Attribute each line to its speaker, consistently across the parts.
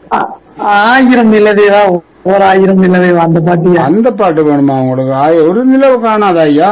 Speaker 1: ஆ- ஆயிரம் நிலவேவா ஓர் ஆயிரம் நிலவேவா அந்த பாட்டியா
Speaker 2: அந்த பாட்டு வேணுமா உங்களுக்கு ஆய- ஒரு நிலவு காணாத ஐயா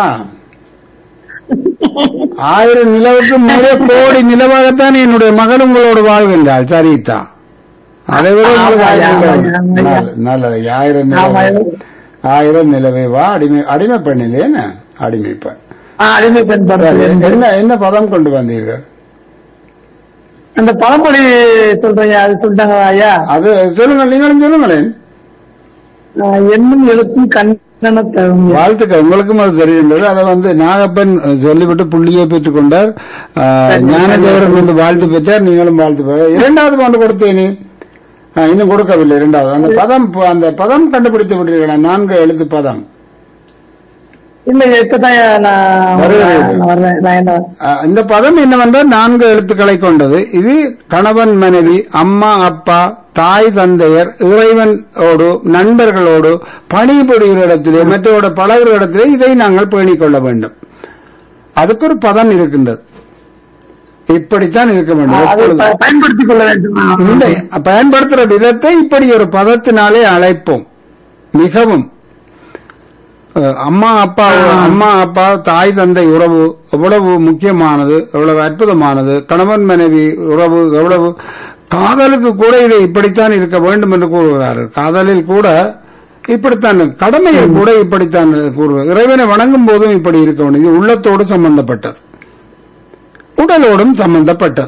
Speaker 2: ஆயிரம் நிலவுக்கு மேலே கோடி நிலவாகத்தான் என்னுடைய மகள் உங்களோடு வாழ்கின்றாள் சரிதான் அதை விட உங்களுக்கு
Speaker 1: ஆமா,
Speaker 2: ஆயிரம்
Speaker 1: ஆமா,
Speaker 2: நிலவு.
Speaker 1: ஆமா.
Speaker 2: நல்ல- நல்லது ஆயிரம்
Speaker 1: ஆமா.
Speaker 2: நிலவு ஆயிரம் நிலவே வா அடிமை அடிமை பெண் இல்லையேன்னு அடிமை பெண்
Speaker 1: ஆ, அடிமை பெண்
Speaker 2: சரி,
Speaker 1: படத்துல
Speaker 2: என்ன என்ன பதம் கொண்டு வந்தீர்கள்
Speaker 1: அந்த பழமொழி சொல்றீங்க அது சொல்லிட்டாங்க ஐயா
Speaker 2: அது சொல்லுங்கள் நீங்களும் சொல்லுங்களேன்
Speaker 1: ஆ, எண்ணும் எழுத்தும் கண்ணன தரும்
Speaker 2: வாழ்த்துக்கள் உங்களுக்கும் அது தெரிகின்றது அதை வந்து நாகப்பன் சொல்லிவிட்டு புள்ளியை பெற்றுக் கொண்டார் ஆஹ், ஞானதேவரன் வந்து வாழ்த்து பெற்றார் நீங்களும் வாழ்த்து பெற்ற இரண்டாவது கொண்டு கொடுத்தேனே ஆஹ், இன்னும் கொடுக்கவில்லை இரண்டாவது அந்த பதம் அந்த பதம் கண்டுபிடித்து விட்டீர்களா நான்கு எழுத்து பதம்
Speaker 1: இல்ல இப்பதான் நான்
Speaker 2: வருகிறேன்.
Speaker 1: நான் வர்றேன் நான் என்ன
Speaker 2: ஆஹ், இந்த பதம் என்னவென்றால் நான்கு எழுத்துக்களை கொண்டது இது கணவன் மனைவி அம்மா அப்பா தாய் தந்தையர் இறைவனோடு நண்பர்களோடு பணிபுரிகிற இடத்திலே மற்றோட பழகுற இடத்திலே இதை நாங்கள் பேணிக் கொள்ள வேண்டும் அதுக்கு ஒரு பதம் இருக்கின்றது இப்படித்தான் இருக்க வேண்டும்
Speaker 1: அதை
Speaker 2: எப்பொழுதும்.
Speaker 1: ப- பயன்படுத்திக் கொள்ள வேண்டும்
Speaker 2: இந்த பயன்படுத்துற விதத்தை இப்படி ஒரு பதத்தினாலே அழைப்போம் மிகவும் அஹ், அம்மா அப்பா அம்மா அப்பா தாய் தந்தை உறவு எவ்வளவு முக்கியமானது எவ்வளவு அற்புதமானது கணவன் மனைவி உறவு எவ்வளவு காதலுக்கு கூட இதை இப்படித்தான் இருக்க வேண்டும் என்று கூறுகிறார்கள் காதலில் கூட இப்படித்தான் கடமையில் கூட இப்படித்தான் கூறுவார் இறைவனை வணங்கும் போதும் இப்படி இருக்க வேண்டும் இது உள்ளத்தோடு சம்பந்தப்பட்டது உடலோடும் சம்பந்தப்பட்டது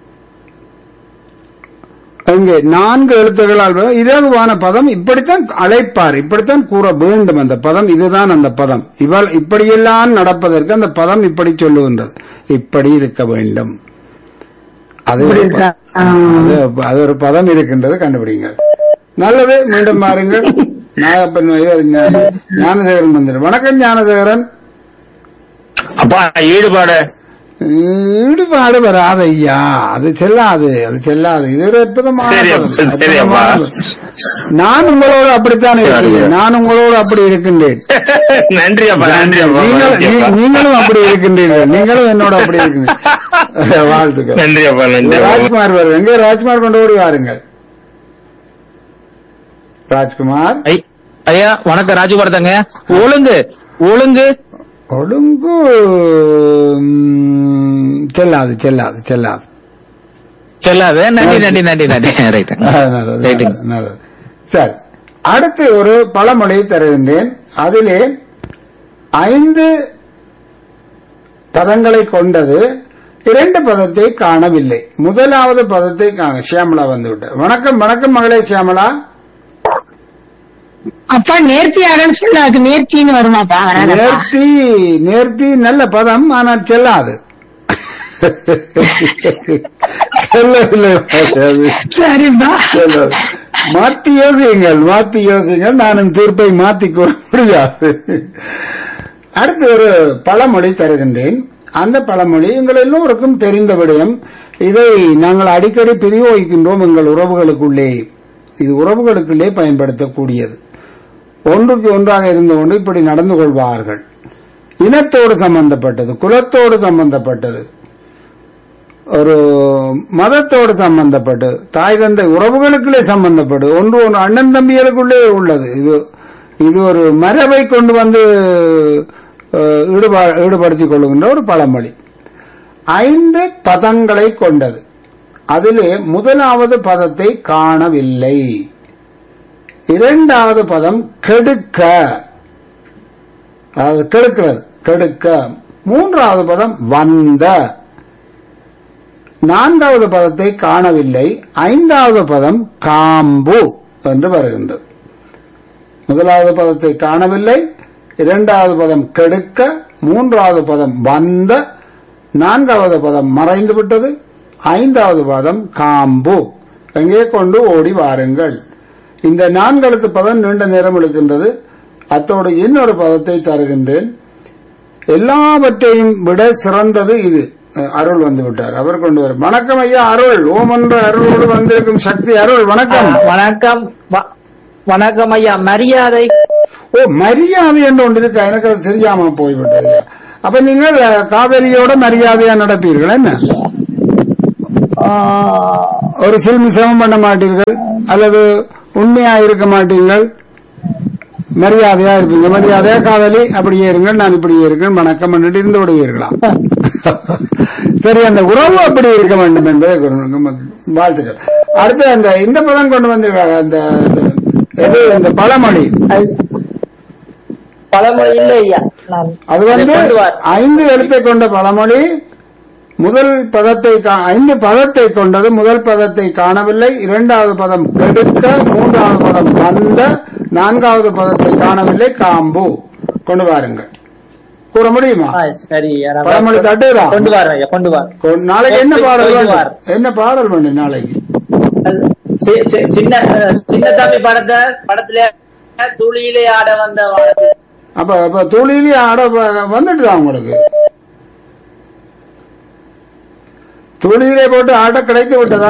Speaker 2: அங்கே நான்கு எழுத்துக்களால் வ- இலகுவான பதம் இப்படித்தான் அழைப்பார் இப்படித்தான் கூற வேண்டும் அந்த பதம் இதுதான் அந்த பதம் இவள் இப்படியெல்லாம் நடப்பதற்கு அந்த பதம் இப்படி சொல்லுகின்றது இப்படி இருக்க வேண்டும் அது
Speaker 1: இப்படி
Speaker 2: ஒரு
Speaker 1: இருக்கா?
Speaker 2: ப- அது- அது ஒரு பதம் இருக்கின்றது கண்டுபிடிங்க நல்லது மீண்டும் மாறுங்கள் நாகப்பன் ஐயர் ஞா- ஞானசேகரன் மந்திரம் வணக்கம் ஞானசேகரன்
Speaker 3: அப்பா ஈடுபாடு
Speaker 2: ஈடுபாடு வராது ஐயா அது செல்லாது அது செல்லாது இது ஒரு அற்புதமான
Speaker 3: சரி,
Speaker 2: பதம்.
Speaker 3: சரி, அப்பா.
Speaker 2: அற்புதமான பதம். நான் உங்களோடு அப்படித்தான் இருக்கிறேன் நான் உங்களோடு அப்படி இருக்கின்றேன்
Speaker 3: நன்றி அப்பா நன்றி அப்பா
Speaker 2: நீங்கள்
Speaker 3: நன்றி
Speaker 2: நீ-
Speaker 3: அப்பா.
Speaker 2: நீங்களும் அப்படி இருக்கின்றீர்கள் நீங்களும் என்னோட அப்படி இருக்கீங்க வாழ்த்துக்கள்
Speaker 3: நன்றி அப்பா நன்றி அப்பா.
Speaker 2: ராஜ்குமார் வருவார் எங்கே ராஜ்குமார் கொண்டு ஓடி வாருங்கள் ராஜ்குமார்
Speaker 4: ஐ- ஐயா வணக்கம் ராஜுபாரதங்க ஒழுங்கு ஒழுங்கு
Speaker 2: ஒழுங்கு ம், செல்லாது செல்லாது செல்லாது
Speaker 4: சொல்லாது நன்றி நன்றி நன்றி நன்றி ரைட்
Speaker 2: நல்லது,
Speaker 4: ரைட்டுங்க
Speaker 2: நல்லது, நல்லது. சரி அடுத்து ஒரு பழமொழி தருகின்றேன் அதிலே ஐந்து பதங்களை கொண்டது இரண்டு பதத்தை காணவில்லை முதலாவது பதத்தை காண சியாமலா வந்து விட்டார் வணக்கம் வணக்கம் மகளே சியாமலா
Speaker 5: அப்பா நேர்த்தியாகன்னு சொல்ல அது நேர்த்தின்னு வருமாப்பா வராதப்பா
Speaker 2: நேர்த்தி நேர்த்தி நல்ல பதம் ஆனால் செல்லாது செல்லவில்லை அது.
Speaker 1: சரிப்பா
Speaker 2: செல்லாது. மாத்தி யோசியுங்கள் மாத்தி யோசியுங்கள் நானும் தீர்ப்பை மாத்தி கூற முடியாது அடுத்து ஒரு பழமொழி தருகின்றேன் அந்த பழமொழி எங்கள் எல்லோருக்கும் தெரிந்த விடயம் இதை நாங்கள் அடிக்கடி பிரயோகிக்கின்றோம் எங்கள் உறவுகளுக்குள்ளே இது உறவுகளுக்குள்ளே பயன்படுத்தக்கூடியது ஒன்றுக்கு ஒன்றாக இருந்து கொண்டு இப்படி நடந்து கொள்வார்கள் இனத்தோடு சம்பந்தப்பட்டது குலத்தோடு சம்பந்தப்பட்டது ஒரு மதத்தோடு சம்பந்தப்பட்டு தாய் தந்தை உறவுகளுக்குள்ளே சம்பந்தப்பட்டு ஒன்று ஒன்று அண்ணன் தம்பிகளுக்குள்ளே உள்ளது இது இது ஒரு மரபை கொண்டு வந்து அஹ், ஈடுபா ஈடுபடுத்திக் கொள்ளுகின்ற ஒரு பழமொழி ஐந்து பதங்களை கொண்டது அதிலே முதலாவது பதத்தை காணவில்லை இரண்டாவது பதம் கெடுக்க அதாவது கெடுக்கிறது கெடுக்க மூன்றாவது பதம் வந்த நான்காவது பதத்தை காணவில்லை ஐந்தாவது பதம் காம்பு என்று வருகின்றது முதலாவது பதத்தை காணவில்லை இரண்டாவது பதம் கெடுக்க மூன்றாவது பதம் வந்த நான்காவது பதம் மறைந்து விட்டது ஐந்தாவது பதம் காம்பு எங்கே கொண்டு ஓடி வாருங்கள் இந்த நான்கெழுத்து பதம் நீண்ட நேரம் எடுக்கின்றது அத்தோடு இன்னொரு பதத்தை தருகின்றேன் எல்லாவற்றையும் விட சிறந்தது இது அஹ், அருள் வந்து விட்டார் அவர் கொண்டு வரும் வணக்கம் ஐயா அருள் ஓம் என்ற அருளோடு வந்திருக்கும் சக்தி அருள் வணக்கம்
Speaker 1: வணக்கம் வ- வணக்கம் ஐயா மரியாதை
Speaker 2: ஓ மரியாதை என்று ஒன்று இருக்கா எனக்கு அது தெரியாம போய்விட்டது அப்ப நீங்கள் அஹ், காதலியோட மரியாதையா நடப்பீர்கள் என்ன ஒரு சில்மி சமம் பண்ண மாட்டீர்கள் அல்லது உண்மையா இருக்க மாட்டீர்கள் மரியாதையா இருப்பீங்க மரியாதையா காதலி அப்படியே இருங்கள் நான் இப்படியே இருக்கேன் வணக்கம் பண்ணிட்டு இருந்து விடுவீர்களா சரி அந்த உறவு அப்படி இருக்க வேண்டும் என்பதை கூறுங்க. நமக்கு வாழ்த்துக்கள் அடுத்து அந்த இந்த பதம் கொண்டு வந்திருக்காங்க அந்த அந்த- எது இந்த பழமொழி
Speaker 6: பழமொழி இல்லை ஐயா நான்
Speaker 2: அது வந்து
Speaker 6: கொண்டு வா.
Speaker 2: ஐந்து எழுத்தை கொண்ட பழமொழி முதல் பதத்தை கா- ஐந்து பதத்தை கொண்டது முதல் பதத்தை காணவில்லை இரண்டாவது பதம் கெடுக்க மூன்றாவது பதம் வந்த நான்காவது பதத்தை காணவில்லை காம்பு கொண்டு வாருங்கள் கூற முடியுமா
Speaker 6: ஆ, சரி ஐயா நான்
Speaker 2: பழமொழி தட்டுதா
Speaker 6: கொண்டு வரேன் ஐயா கொண்டு வரேன்
Speaker 2: கொ- நாளைக்கு என்ன பாடல்
Speaker 6: கொண்டு
Speaker 2: வேண்டும்?
Speaker 6: வார்.
Speaker 2: என்ன பாடல் வேண்டும் நாளைக்கு
Speaker 6: சி- சி- சின்ன சின்ன தம்பி படத்தை படத்துல துளியிலே ஆட வந்த வானத்தில்
Speaker 2: அப்ப அப்ப துளியிலே ஆட வ- வந்துட்டுதா உங்களுக்கு துளியிலே போட்டு ஆட்ட கிடைத்து விட்டதா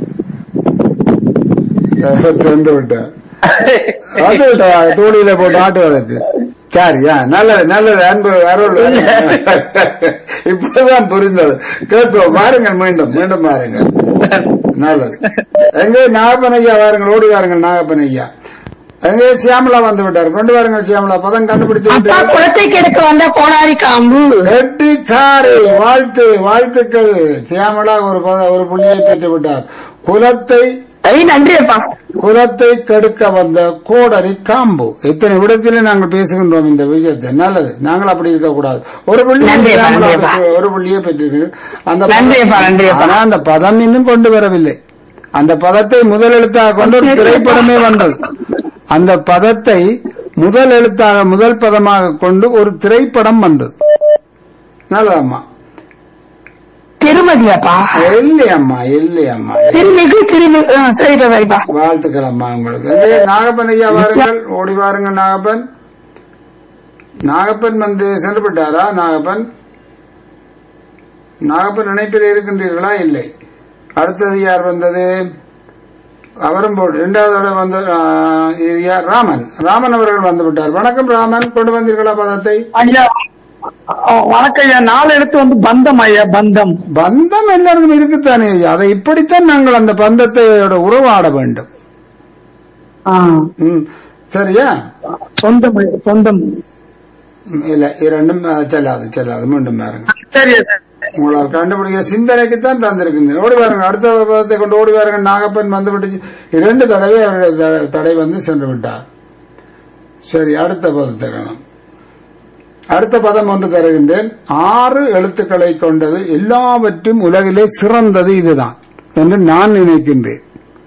Speaker 2: ரெண்டு விட்ட வந்து விட்டதா தூளியில போட்டு ஆட்டுவதற்கு சரியா நல்லது நல்லது அன்பு அருள் இப்படிதான் புரிந்தது கேட்போம் வாருங்கள் மீண்டும் மீண்டும் வாருங்கள் நல்லது எங்கே நாகப்பன் ஐயா வாருங்கள் ஓடி வாருங்கள் நாகப்பன் ஐயா எங்கே சியாமலா வந்து விட்டார் கொண்டு வாருங்கள் சியாமலா பதம் கண்டுபிடித்து
Speaker 5: அப்பா
Speaker 2: விட்டு
Speaker 5: குளத்தை கெடுக்க வந்த கோடாரி காம்பு
Speaker 2: கெட்டிக்காரி வாழ்த்து வாழ்த்துக்கள் சியாமலா ஒரு பத- ஒரு புள்ளியை பெற்று விட்டார் குலத்தை
Speaker 5: ஐ நன்றி அப்பா
Speaker 2: குலத்தை கெடுக்க வந்த கோடரி காம்பு எத்தனை விடத்திலே நாங்கள் பேசுகின்றோம் இந்த விஷயத்தை நல்லது நாங்கள் அப்படி இருக்கக்கூடாது ஒரு புள்ளியை
Speaker 5: நன்றி அப்பா,
Speaker 2: சியாமலா
Speaker 5: நன்றி அப்பா.
Speaker 2: பெற்று- ஒரு புள்ளியை பெற்றிருக்கிறீர்கள் அந்த
Speaker 5: நன்றி அப்பா, நன்றி அப்பா.
Speaker 2: ஆனா அந்த பதம் இன்னும் கொண்டு வரவில்லை அந்த பதத்தை முதல் எழுத்தாக கொண்டு ஒரு திரைப்படமே வந்தது அந்த பதத்தை முதல் எழுத்தாக முதல் பதமாக கொண்டு ஒரு திரைப்படம் வந்தது நல்லதம்மா
Speaker 5: திருமதி அப்பா
Speaker 2: இல்லையம்மா இல்லையம்மா
Speaker 5: திருமிகு திருமிகு ஆ, சரிப்பா சரிப்பா
Speaker 2: வாழ்த்துக்கள் அம்மா உங்களுக்கு இதே நாகப்பன் ஐயா வாருங்கள் ஓடி வாருங்கள் நாகப்பன் நாகப்பன் வந்து சென்று விட்டாரா நாகப்பன் நாகப்பன் நினைப்பில் இருக்கின்றீர்களா இல்லை அடுத்தது யார் வந்தது அவரும் போடு இரண்டாவது வந்து ஆ, இது யார் ராமன் ராமன் அவர்கள் வந்து விட்டார் வணக்கம் ராமன் கொண்டு வந்தீர்களா பதத்தை
Speaker 1: ஐயா அஹ், வணக்கம் ஐயா நாலு எடுத்து வந்து பந்தம் ஐயா பந்தம்
Speaker 2: பந்தம் எல்லாருக்கும் இருக்குத்தானே ஐயா அதை இப்படித்தான் நாங்கள் அந்த பந்தத்தையோட உறவாட வேண்டும்
Speaker 1: ஆ,
Speaker 2: ம் சரியா
Speaker 1: சொந்தம் ஐயா, சொந்தம்
Speaker 2: ம், இல்ல இரண்டும் அஹ், செல்லாது செல்லாது மீண்டும் பாருங்க
Speaker 1: சரி ஐயா.
Speaker 2: உங்களால் கண்டுபிடிக்க சிந்தனைக்குத்தான் தந்திருக்கின்றேன் ஓடி வாருங்க அடுத்த பதத்தை கொண்டு ஓடி வாருங்க நாகப்பன் வந்து விட்டு இரண்டு தடவை அவருடைய த- தடை வந்து சென்று விட்டார் சரி அடுத்த பதத்தை காணும் அடுத்த பதம் ஒன்று தருகின்றேன் ஆறு எழுத்துக்களை கொண்டது எல்லாவற்றும் உலகிலே சிறந்தது இதுதான் என்று நான் நினைக்கின்றேன்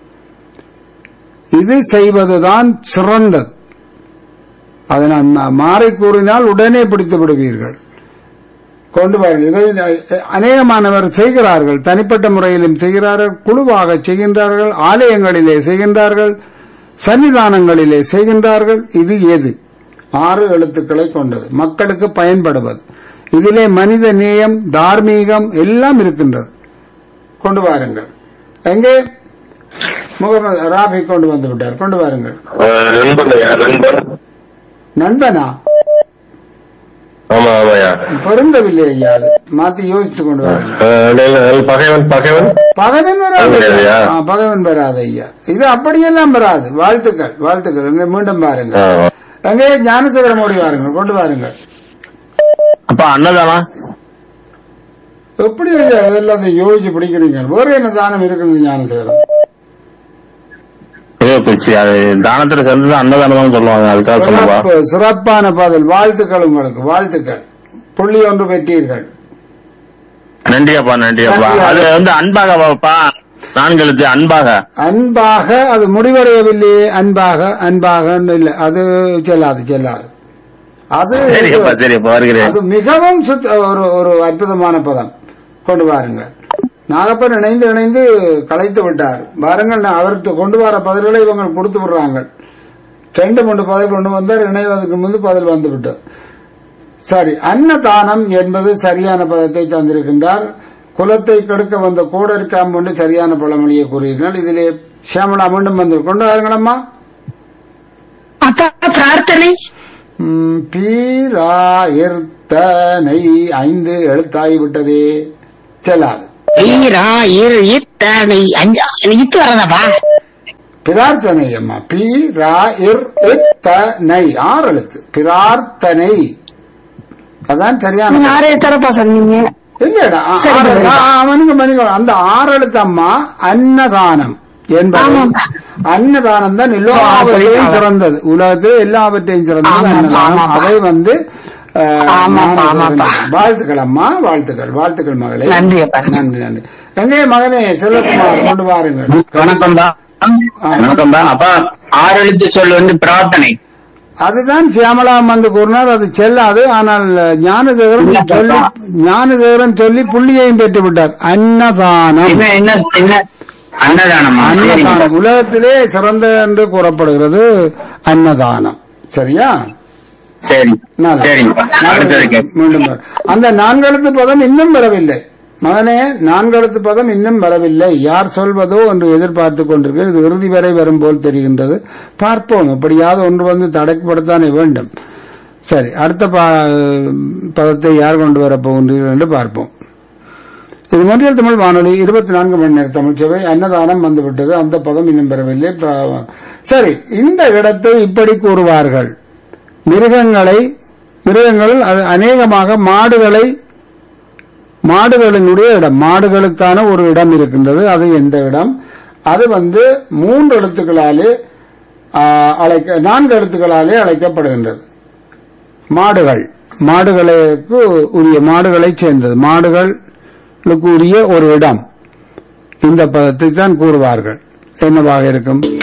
Speaker 2: இது செய்வதுதான் சிறந்தது அதை நான் மா- மாறி கூறினால் உடனே பிடித்து விடுவீர்கள் கொண்டு வாருங்கள் இதை அ- அநேகமானவர் செய்கிறார்கள் தனிப்பட்ட முறையிலும் செய்கிறார்கள் குழுவாக செய்கின்றார்கள் ஆலயங்களிலே செய்கின்றார்கள் சன்னிதானங்களிலே செய்கின்றார்கள் இது எது ஆறு எழுத்துக்களை கொண்டது மக்களுக்கு பயன்படுவது இதிலே மனித நேயம் தார்மீகம் எல்லாம் இருக்கின்றது கொண்டு வாருங்கள் எங்கே முகமது ராபி கொண்டு வந்து விட்டார் கொண்டு வாருங்கள்
Speaker 3: நண்பன் ஐயா நண்பன்
Speaker 2: நண்பனா
Speaker 3: ஆமா ஆமாயா
Speaker 2: பொருந்தவில்லை ஐயா அது மாத்தி யோசித்து கொண்டு வாருங்கள்
Speaker 3: அஹ், இல்ல, இல்ல, பகைவன் பகைவன்
Speaker 2: பகைவன் வராது
Speaker 3: அது
Speaker 2: ஐயா.
Speaker 3: இல்லையா?
Speaker 2: ஆ, பகைவன் வராது ஐயா இது அப்படியெல்லாம் வராது வாழ்த்துக்கள் வாழ்த்துக்கள் இங்க மீண்டும் பாருங்க
Speaker 3: ஆ.
Speaker 2: அங்கே ஞானசேகரம் ஓடி வாருங்கள் கொண்டு வாருங்கள்
Speaker 3: அப்பா அன்னதானா
Speaker 2: எப்படி ஐயா இதெல்லாம் இதை யோசிச்சு பிடிக்கிறீங்க வேற என்ன தானம் இருக்குது ஞானசேகரம்
Speaker 3: ஏ பிச்சு அது தானத்துல சேர்ந்தது அன்னதானம் சொல்லுவாங்க அதுக்காக சொல்லுவா
Speaker 2: சிறப்பு சிறப்பான பதில் வாழ்த்துக்கள் உங்களுக்கு வாழ்த்துக்கள் புள்ளி ஒன்று பெற்றீர்கள்
Speaker 3: நன்றியாப்பா நன்றியாப்பா அது வந்து அன்பாக பாப்பா நான்கு எழுத்து அன்பாக
Speaker 2: அன்பாக அது முடிவடையவில்லையே அன்பாக அன்பாக இல்ல அது செல்லாது செல்லாது அது
Speaker 3: சரியப்பா சரியப்பா வருகிறேன்
Speaker 2: அது மிகவும் சுத்த ஒரு ஒரு அற்புதமான பதம் கொண்டு வாருங்கள் நாகப்பன் இணைந்து இணைந்து கலைத்து விட்டார் வாருங்கள் நான் அவருக்கு கொண்டு வர பதில்களை இவங்க கொடுத்து விடுறாங்க ரெண்டு மூன்று பதில் கொண்டு வந்தார் இணைவதற்கு முன்பு பதில் வந்து விட்டார் சரி அன்னதானம் என்பது சரியான பதத்தை தந்திருக்கின்றார் குலத்தை கெடுக்க வந்த கூடற்காம் கொண்டு சரியான பழமொழியை கூறுகிறீர்கள் இதிலே ஷியாமலா மீண்டும் வந்து கொண்டு வாருங்களம்மா
Speaker 5: அப்பா பிரார்த்தனை
Speaker 2: ம், பீராயிர்த்தனை ஐந்து எழுத்தாகி விட்டதே செல்லாது
Speaker 5: ஈரா இரு இத் பிரார்த்தனை அஞ்சு இத்து வரதாப்பா
Speaker 2: பிரார்த்தனை அம்மா பி ரா இர் இத், த நை ஆறு எழுத்து பிரார்த்தனை அதான் சரியான
Speaker 5: நீங்க ஆறே தரப்பா சொன்னீங்க
Speaker 2: இல்லடா ஆ,
Speaker 5: சரி,
Speaker 2: ஆறு-
Speaker 5: சரி.
Speaker 2: ஆ, ஆ, மன்னிக்க, மன்னிக்க. அந்த ஆறு எழுத்து அம்மா அன்னதானம் என்பது
Speaker 5: ஆமாப்பா.
Speaker 2: அன்னதானம் தான்
Speaker 5: சரி,
Speaker 2: எல்லாவற்றையும்
Speaker 5: சரி.
Speaker 2: சிறந்தது உலகத்தில் எல்லாவற்றையும் சிறந்தது
Speaker 5: ஆமாப்பா,
Speaker 2: அன்னதானம்
Speaker 5: ஆமாப்பா.
Speaker 2: அதை வந்து அஹ்,
Speaker 5: ஆமாப்பா,
Speaker 2: நான்
Speaker 5: ஆமாப்பா.
Speaker 2: வாழ்த்துக்கள் அம்மா வாழ்த்துக்கள் வாழ்த்துக்கள் மகளே
Speaker 5: நன்றி அப்பா.
Speaker 2: நன்றி நன்றி எங்கே மகனே செல்வகுமார் கொண்டு வாருங்கள்
Speaker 3: வணக்கம் தான் வணக்கம் தான் அப்பா ஆறு எழுத்து சொல் வந்து பிரார்த்தனை
Speaker 2: அதுதான் சியாமலாம் வந்து கூறினார் அது செல்லாது ஆனால் ஞானதேவரன் சொல்லி ஞானதேவரன் சொல்லி புள்ளியையும் பெற்று விட்டார் அன்னதானம்
Speaker 3: என்ன என்ன என்ன அன்னதானமா
Speaker 2: அன்னதானம் உலகத்திலே சிறந்த என்று கூறப்படுகிறது அன்னதானம் சரியா
Speaker 3: சரி
Speaker 2: நல்லது.
Speaker 3: சரிங்கப்பா அடுத்தது கேட்க
Speaker 2: மீண்டும் வர- அந்த நான்கெழுத்து பதம் இன்னும் வரவில்லை மகனே நான்கெழுத்து பதம் இன்னும் வரவில்லை யார் சொல்வதோ என்று எதிர்பார்த்து கொண்டிருக்கிறது இது இறுதி வரை வரும் போல் தெரிகின்றது பார்ப்போம் எப்படியாவது ஒன்று வந்து தடைப்படுத்தானே வேண்டும் சரி அடுத்த பா- பதத்தை யார் கொண்டு வரப் போகின்றீர்கள் என்று பார்ப்போம் இது மொழியல் தமிழ் வானொலி இருபத்தி நான்கு மணி நேர தமிழ் சேவை அன்னதானம் வந்துவிட்டது அந்த பதம் இன்னும் பெறவில்லை ப- சரி இந்த இடத்தை இப்படி கூறுவார்கள் மிருகங்களை மிருகங்கள் அது அநேகமாக மாடுகளை மாடுகளினுடைய இடம் மாடுகளுக்கான ஒரு இடம் இருக்கின்றது அது எந்த இடம் அது வந்து மூன்று எழுத்துக்களாலே ஆ, அழைக்க நான்கு எழுத்துக்களாலே அழைக்கப்படுகின்றது மாடுகள் மாடுகளுக்கு உரிய மாடுகளைச் சேர்ந்தது மாடுகளுக்கு உரிய ஒரு இடம் இந்த பதத்தை தான் கூறுவார்கள் என்னவாக இருக்கும்